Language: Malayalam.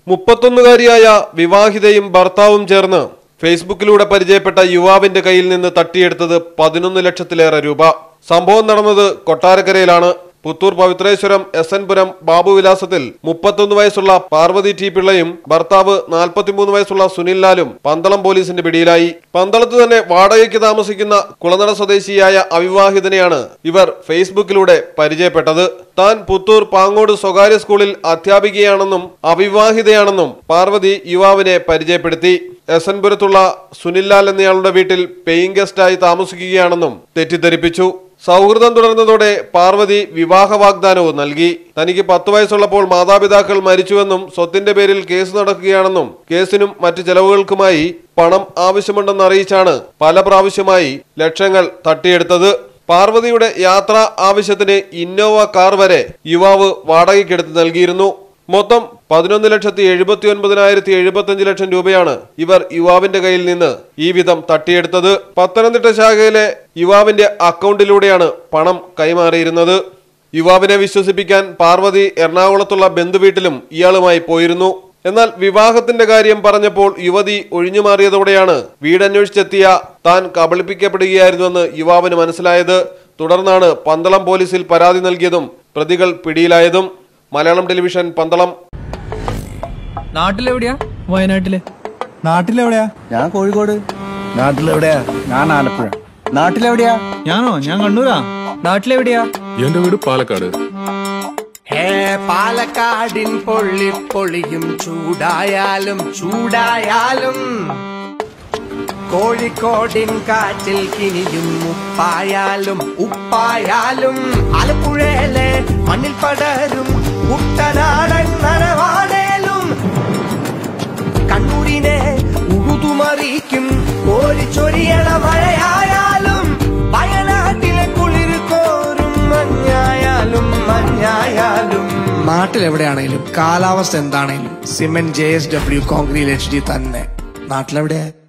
മുപ്പത്തൊന്നുകാരിയായ വിവാഹിതയും ഭർത്താവും ചേർന്ന് ഫേസ്ബുക്കിലൂടെ പരിചയപ്പെട്ട യുവാവിന്റെ കയ്യിൽ നിന്ന് തട്ടിയെടുത്തത് പതിനൊന്ന് ലക്ഷത്തിലേറെ രൂപ സംഭവം നടന്നത് കൊട്ടാരക്കരയിലാണ് പുത്തൂർ പവിത്രേശ്വരം എസ് എൻ പുരം ബാബുവിലാസത്തിൽ മുപ്പത്തൊന്ന് വയസ്സുള്ള പാർവതി ടി പിള്ളയും ഭർത്താവ് നാൽപ്പത്തിമൂന്ന് വയസ്സുള്ള സുനിൽ ലാലും പന്തളം പോലീസിന്റെ പിടിയിലായി പന്തളത്ത് തന്നെ വാടകയ്ക്ക് താമസിക്കുന്ന കുളനട സ്വദേശിയായ അവിവാഹിതനെയാണ് ഇവർ ഫേസ്ബുക്കിലൂടെ പരിചയപ്പെട്ടത് താൻ പുത്തൂർ പാങ്ങോട് സ്വകാര്യ സ്കൂളിൽ അധ്യാപികയാണെന്നും അവിവാഹിതയാണെന്നും പാർവതി യുവാവിനെ പരിചയപ്പെടുത്തി എസ് എൻ പുരത്തുള്ള സുനിൽ ലാൽ എന്നയാളുടെ വീട്ടിൽ പേയിങ് ഗസ്റ്റായി താമസിക്കുകയാണെന്നും തെറ്റിദ്ധരിപ്പിച്ചു സൗഹൃദം തുടർന്നതോടെ പാർവതി വിവാഹ വാഗ്ദാനവും നൽകി തനിക്ക് പത്ത് വയസ്സുള്ളപ്പോൾ മാതാപിതാക്കൾ മരിച്ചുവെന്നും സ്വത്തിന്റെ പേരിൽ കേസ് നടക്കുകയാണെന്നും കേസിനും മറ്റു ചെലവുകൾക്കുമായി പണം ആവശ്യമുണ്ടെന്ന് അറിയിച്ചാണ് പല പ്രാവശ്യമായി ലക്ഷങ്ങൾ തട്ടിയെടുത്തത് പാർവതിയുടെ യാത്രാ ആവശ്യത്തിന് ഇന്നോവ കാർ വരെ യുവാവ് വാടകയ്ക്കെടുത്ത് നൽകിയിരുന്നു മൊത്തം പതിനൊന്ന് ലക്ഷത്തി എഴുപത്തി ഒൻപതിനായിരത്തി എഴുപത്തി അഞ്ച് ലക്ഷം രൂപയാണ് ഇവർ യുവാവിന്റെ കയ്യിൽ നിന്ന് ഈ വിധം തട്ടിയെടുത്തത് പത്തനംതിട്ട ശാഖയിലെ യുവാവിന്റെ അക്കൗണ്ടിലൂടെയാണ് പണം കൈമാറിയിരുന്നത് യുവാവിനെ വിശ്വസിപ്പിക്കാൻ പാർവതി എറണാകുളത്തുള്ള ബന്ധുവീട്ടിലും ഇയാളുമായി പോയിരുന്നു എന്നാൽ വിവാഹത്തിന്റെ കാര്യം പറഞ്ഞപ്പോൾ യുവതി ഒഴിഞ്ഞുമാറിയതോടെയാണ് വീടന്വേഷിച്ചെത്തിയ താൻ കബളിപ്പിക്കപ്പെടുകയായിരുന്നുവെന്ന് യുവാവിന് മനസ്സിലായത് തുടർന്നാണ് പന്തളം പോലീസിൽ പരാതി നൽകിയതും പ്രതികൾ പിടിയിലായതും മലയാളം ടെലിവിഷൻ പന്തളം നാട്ടിലെവിടെയാ വയനാട്ടില് നാട്ടിലെവിടെയാ ഞാൻ കോഴിക്കോട് നാട്ടിലെവിടെയാ ഞാൻ ആലപ്പുഴ നാട്ടിലെവിടെയാ ഞാനോ ഞാൻ കണ്ണൂരാ നാട്ടിലെവിടെയാ എന്റെ വീട് പാലക്കാട് ഹേ പാലക്കാടിൻ പൊള്ളി പൊളിയും ചൂടായാലും ചൂടായാലും കോഴിക്കോടിൻ കാറ്റിൽ കിനിയും ഉപ്പായാലും ഉപ്പായാലും ആലപ്പുഴയിലെ മണ്ണിൽ പടരും കുട്ടനാടൻ നരവാടേലും കണ്ണൂരിനെ ഉഴുതുമറിക്കും കോരിച്ചൊരിയണ മഴയായാലും വയനാട്ടിലെ കുളിർ കോരും മഞ്ഞായാലും മഞ്ഞായാലും നാട്ടിലെവിടെയാണേലും കാലാവസ്ഥ എന്താണേലും cement J S W concrete H D തന്നെ നാട്ടിലെവിടെയാ